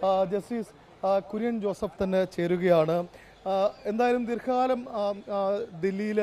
ആ, ജസ്റ്റിസ് ആ, കുര്യൻ ജോസഫ് തന്നെ ചേരുകയാണ് ആ, എന്തായാലും ദീർഘകാലം ദില്ലിയിൽ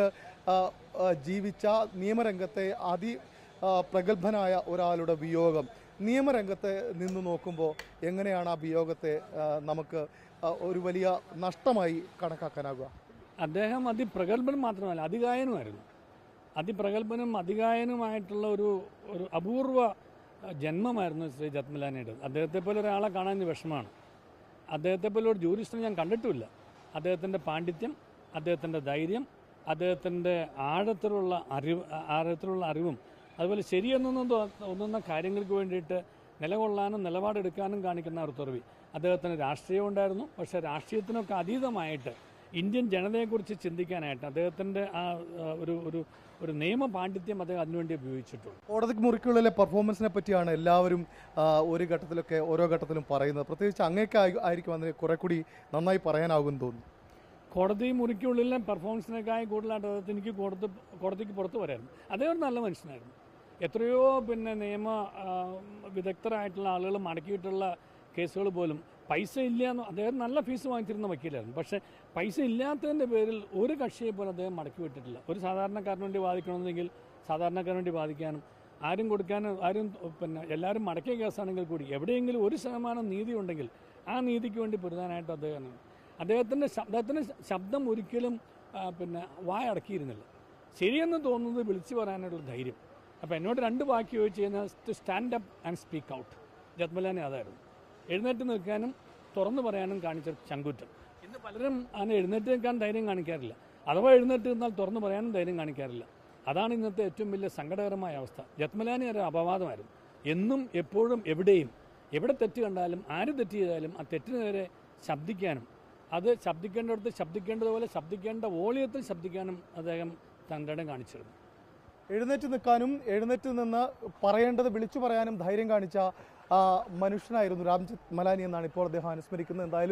ജീവിച്ച നിയമരംഗത്തെ അതി ആ, പ്രഗത്ഭനായ ഒരാളുടെ വിയോഗം നിയമരംഗത്തെ നിന്ന് നോക്കുമ്പോൾ എങ്ങനെയാണ് ആ വിയോഗത്തെ ആ, നമുക്ക് ആ, ഒരു വലിയ നഷ്ടമായി കണക്കാക്കാനാകുക അദ്ദേഹം അതിപ്രഗത്ഭൻ മാത്രമല്ല അതികായനുമായിരുന്നു അതിപ്രഗത്ഭനും അതികായനുമായിട്ടുള്ള ഒരു ഒരു അപൂർവ അഹ്, ജന്മമായിരുന്നു ശ്രീ ജത്മലാനിയുടെ അദ്ദേഹത്തെ പോലെ ഒരാളെ കാണാൻ ഇനി വിഷമമാണ് അദ്ദേഹത്തെ പോലെ ഒരു ജൂറിസ്റ്റിനെ ഞാൻ കണ്ടിട്ടുമില്ല അദ്ദേഹത്തിൻ്റെ പാണ്ഡിത്യം അദ്ദേഹത്തിൻ്റെ ധൈര്യം അദ്ദേഹത്തിൻ്റെ ആഴത്തിലുള്ള അറിവ് ആഴത്തിലുള്ള അറിവും അതുപോലെ ശരിയെന്നൊന്നും തോന്നുന്ന കാര്യങ്ങൾക്ക് വേണ്ടിയിട്ട് നിലകൊള്ളാനും നിലപാടെടുക്കാനും കാണിക്കുന്ന ഒരു തുറവി അദ്ദേഹത്തിന് രാഷ്ട്രീയം ഉണ്ടായിരുന്നു പക്ഷേ രാഷ്ട്രീയത്തിനൊക്കെ അതീതമായിട്ട് ഇന്ത്യൻ ജനതയെക്കുറിച്ച് ചിന്തിക്കാനായിട്ട് അദ്ദേഹത്തിൻ്റെ ആ ആ, ഒരു ഒരു ഒരു നിയമ പാണ്ഡിത്യം അദ്ദേഹം അതിനുവേണ്ടി ഉപയോഗിച്ചിട്ടുള്ളൂ കോടതി മുറിക്കുള്ളിലെ പെർഫോമൻസിനെ പറ്റിയാണ് എല്ലാവരും ആ, ഒരു ഘട്ടത്തിലൊക്കെ ഓരോ ഘട്ടത്തിലും പറയുന്നത് പ്രത്യേകിച്ച് അങ്ങേക്ക് ആയി- ആയിരിക്കും അതിന് കുറെ കൂടി നന്നായി പറയാനാകും തോന്നുന്നു കോടതി മുറിക്കുള്ളിലെ പെർഫോമൻസിനേക്കായി കൂടുതലായിട്ട് അദ്ദേഹത്തിന് എനിക്ക് കോടതി കോടതിക്ക് പുറത്ത് വരായിരുന്നു അദ്ദേഹം ഒരു നല്ല മനുഷ്യനായിരുന്നു എത്രയോ പിന്നെ നിയമ ആ, വിദഗ്ധരായിട്ടുള്ള ആളുകൾ മടക്കിയിട്ടുള്ള കേസുകൾ പോലും പൈസ ഇല്ല എന്ന് അദ്ദേഹം നല്ല ഫീസ് വാങ്ങിച്ചിരുന്ന വക്കീലായിരുന്നു പക്ഷേ പൈസ ഇല്ലാത്തതിൻ്റെ പേരിൽ ഒരു കക്ഷിയെ പോലും അദ്ദേഹം മടക്കി വിട്ടിട്ടില്ല ഒരു സാധാരണക്കാരന് വേണ്ടി വാദിക്കണമെന്നെങ്കിൽ സാധാരണക്കാരന് വേണ്ടി വാദിക്കാനും ആരും കൊടുക്കാനും ആരും പിന്നെ എല്ലാവരും മടക്കിയ കേസാണെങ്കിൽ കൂടി എവിടെയെങ്കിലും ഒരു ശതമാനം നീതി ഉണ്ടെങ്കിൽ ആ നീതിക്ക് വേണ്ടി പൊരുതാനായിട്ട് അദ്ദേഹം അദ്ദേഹത്തിൻ്റെ ശബ്ദത്തിന് ശബ്ദം ഒരിക്കലും ആ, പിന്നെ വായടക്കിയിരുന്നില്ല ശരിയെന്ന് തോന്നുന്നത് വിളിച്ചു പറയാനുള്ള ധൈര്യം അപ്പോൾ എന്നോട് രണ്ട് വാക്ക് ചോദിച്ചു കഴിഞ്ഞാൽ to stand up and speak out ജത്മലാനെ അതായിരുന്നു എഴുന്നേറ്റ് നിൽക്കാനും തുറന്നു പറയാനും കാണിച്ച ചങ്കുറ്റം ഇന്ന് പലരും അങ്ങനെ എഴുന്നേറ്റ് നിൽക്കാൻ ധൈര്യം കാണിക്കാറില്ല അഥവാ എഴുന്നേറ്റ് നിന്നാൽ തുറന്നു പറയാനും ധൈര്യം കാണിക്കാറില്ല അതാണ് ഇന്നത്തെ ഏറ്റവും വലിയ സങ്കടകരമായ അവസ്ഥ ജത്മലാനി ഒരു അപവാദമായിരുന്നു എന്നും എപ്പോഴും എവിടെയും എവിടെ തെറ്റ് കണ്ടാലും ആര് തെറ്റ് ചെയ്താലും ആ തെറ്റിന് നേരെ ശബ്ദിക്കാനും അത് ശബ്ദിക്കേണ്ടടുത്ത് ശബ്ദിക്കേണ്ടതുപോലെ ശബ്ദിക്കേണ്ട വോളിയത്തിൽ ശബ്ദിക്കാനും അദ്ദേഹം തൻ്റെ ഇടം കാണിച്ചിരുന്നു എഴുന്നേറ്റ് നിൽക്കാനും എഴുന്നേറ്റ് നിന്ന് പറയേണ്ടത് വിളിച്ചു പറയാനും ധൈര്യം കാണിച്ച ആ, മനുഷ്യനായിരുന്നു രാംജിത്ത് മലാനി എന്നാണ് ഇപ്പോൾ അദ്ദേഹം അനുസ്മരിക്കുന്നത് എന്തായാലും